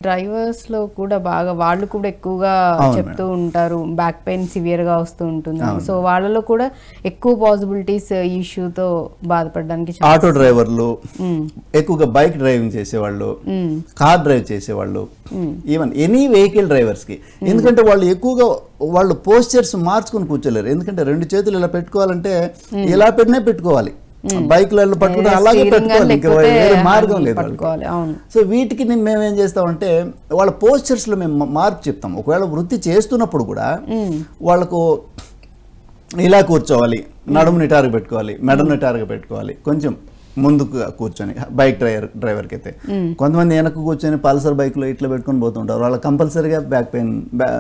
Drivers లో కూడా బాగా వాళ్ళు కూడా ఎక్కువగా అవును చెప్తూ ఉంటారు బ్యాక్ పెయిన్ సివియర్ గా వస్తూ ఉంటుంది సో వాళ్ళలో కూడా ఎక్కువ పాసిబిలిటీస్ ఇష్యూతో బాధపడడానికి చాలా- ఆటో డ్రైవర్లు మ్మ్. ఎక్కువగా బైక్ డ్రైవింగ్ చేసేవాళ్ళు మ్మ్. కార్ డ్రైవ్ చేసేవాళ్ళు ఈవెన్ ఎనీ వెహికల్ డ్రైవర్స్ కి ఎందుకంటే వాళ్ళు ఎక్కువగా వాళ్ళు పోస్చర్స్ మార్చుకుని కూర్చోలేరు ఎందుకంటే రెండు చేతులు ఇలా పెట్టుకోవాలంటే ఇలా పెట్టినే పెట్టుకోవాలి బైక్లలో పట్టుకుంటే అలాగే Steering గా పెట్టుకోవాలి ఇంకా లేకపోతే వేరే మార్గం లేదు వాళ్ళకి. పట్టుకోవాలి అవును సో వీటికి నేను మేము ఏం చేస్తామంటే వాళ్ళ పోస్చర్స్లో మేము మా- మార్పు చెప్తాం ఒకవేళ వృత్తి చేస్తున్నప్పుడు కూడా వాళ్ళకు ఇలా కూర్చోవాలి నడుము నిటారుగా పెట్టుకోవాలి మెడ నిటారుగా పెట్టుకోవాలి కొంచెం ముందుకు కూర్చొని బైక్ డ్రైవర్ డ్రైవర్కి అయితే కొంతమంది వెనక్కు కూర్చొని పల్సర్ బైక్లో ఇట్లా పెట్టుకొని పోతుంటారు వాళ్ళకి కంపల్సరీగా బ్యాక్ పెయిన్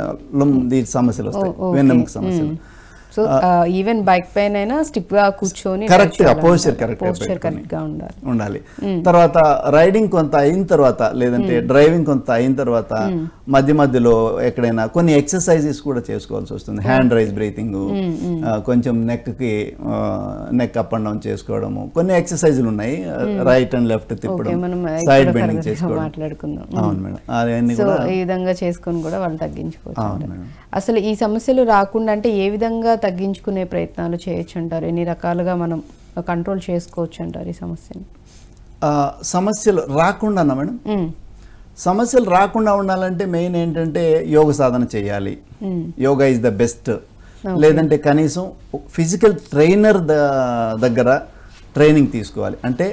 ఈ సమస్యలు వస్తాయి ఓ, వెన్నెముక సమస్యలు సో ఈవెన్ బైక్ పైన అయినా స్టిప్ గా కూర్చొని Correct గా, posture correct గా పోస్చర్ పెట్టుకొని. కరెక్ట్ గా ఉండాలి ఉండాలి తర్వాత రైడింగ్ కొంత అయిన తర్వాత లేదంటే డ్రైవింగ్ కొంత అయిన తర్వాత మధ్య మధ్యలో ఎక్కడైనా కొన్ని ఎక్సర్సైజెస్ కూడా చేసుకోవాల్సి వస్తుంది హ్యాండ్ రైజ్ బ్రీతింగ్ కొంచెం నెక్ కి నెక్ అప్ అండ్ డౌన్ చేసుకోవడము కొన్ని ఎక్సర్సైజులు ఉన్నాయి రైట్ అండ్ లెఫ్ట్ ఓకే తిప్పడం మనం సైడ్ ఇక్కడ బెండింగ్ further గా చేసుకోవడం మాట్లాడుకుందాం అవును మేడం అవన్నీ సో కూడా ఈ విధంగా చేసుకొని కూడా వాళ్ళు తగ్గించుకోవచ్చు అవును అంటారు. మేడం అసలు ఈ సమస్యలు రాకుండా అంటే ఏ విధంగా తగ్గించుకునే ప్రయత్నాలు చేయొచ్చు అంటారు ఎన్ని రకాలుగా మనం కంట్రోల్ చేసుకోవచ్చు అంటారు ఈ సమస్యని ఆ, సమస్యలు రాకుండా మేడం మ్మ్. సమస్యలు రాకుండా ఉండాలంటే మెయిన్ ఏంటంటే యోగ సాధన చేయాలి యోగా ఇస్ ద బెస్ట్ లేదంటే కనీసం ఫిజికల్ ట్రైనర్ దగ్గర ట్రైనింగ్ తీసుకోవాలి అంటే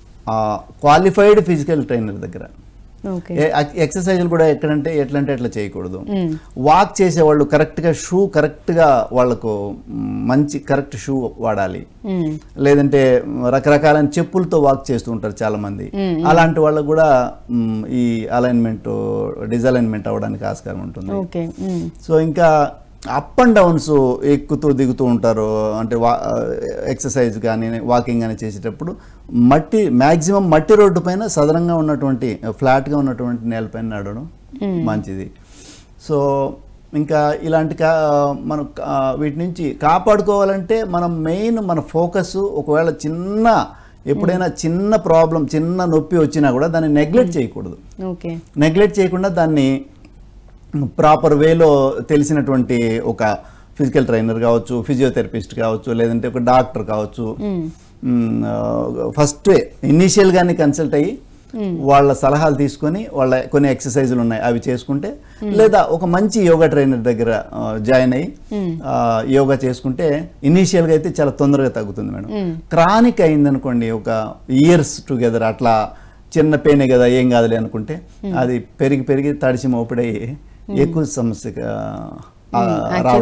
క్వాలిఫైడ్ ఫిజికల్ ట్రైనర్ దగ్గర ఓకే ఎక్సర్సైజులు కూడా ఎక్కడంటే ఎట్లంటే ఎట్లా చేయకూడదు వాక్ చేసేవాళ్ళు కరెక్ట్గా షూ కరెక్ట్గా వాళ్ళకు మ్, మంచి కరెక్ట్ షూ వాడాలి మ్మ్. లేదంటే రకరకాలైన చెప్పులతో వాక్ చేస్తూ ఉంటారు చాలా మంది అలాంటి వాళ్ళకు కూడా మ్, ఈ అలైన్మెంట్ డిజలైన్మెంట్ అవ్వడానికి ఆస్కారం ఉంటుంది ఓకే మ్మ్. సో ఇంకా అప్ అండ్ డౌన్స్ ఎక్కుతూ దిగుతూ ఉంటారు అంటే వా ఎక్సర్సైజ్ కానీ వాకింగ్ కానీ చేసేటప్పుడు మట్టి మ్యాక్సిమం మట్టి రోడ్డు పైన సదరంగా ఉన్నటువంటి ఫ్లాట్గా ఉన్నటువంటి నేలపైన నడవడం మంచిది సో ఇంకా ఇలాంటి కా మనం కా- వీటి నుంచి కాపాడుకోవాలంటే మనం మెయిన్ మన ఫోకస్ ఒకవేళ చిన్న ఎప్పుడైనా చిన్న ప్రాబ్లం చిన్న నొప్పి వచ్చినా కూడా దాన్ని నెగ్లెక్ట్ చేయకూడదు ఓకే నెగ్లెక్ట్ చేయకుండా దాన్ని ప్రాపర్ వేలో తెలిసినటువంటి ఒక ఫిజికల్ ట్రైనర్ కావచ్చు ఫిజియోథెరపిస్ట్ కావచ్చు లేదంటే ఒక డాక్టర్ కావచ్చు ఫస్ట్ ఇనీషియల్గానే కన్సల్ట్ అయ్యి వాళ్ళ సలహాలు తీసుకొని వాళ్ళ కొన్ని ఎక్సర్సైజులు ఉన్నాయి అవి చేసుకుంటే లేదా ఒక మంచి యోగా ట్రైనర్ దగ్గర జాయిన్ అయ్యి ఆ, యోగా చేసుకుంటే ఇనీషియల్గా అయితే చాలా తొందరగా తగ్గుతుంది మేడం క్రానిక్ అయిందనుకోండి ఒక ఇయర్స్ టుగెదర్ అట్లా చిన్న పెయిన్ కదా ఏం కాదులే అనుకుంటే అది పెరిగి పెరిగి తడిసి మోపిడై ఎక్కువ సమస్యగా ఆ, రావడం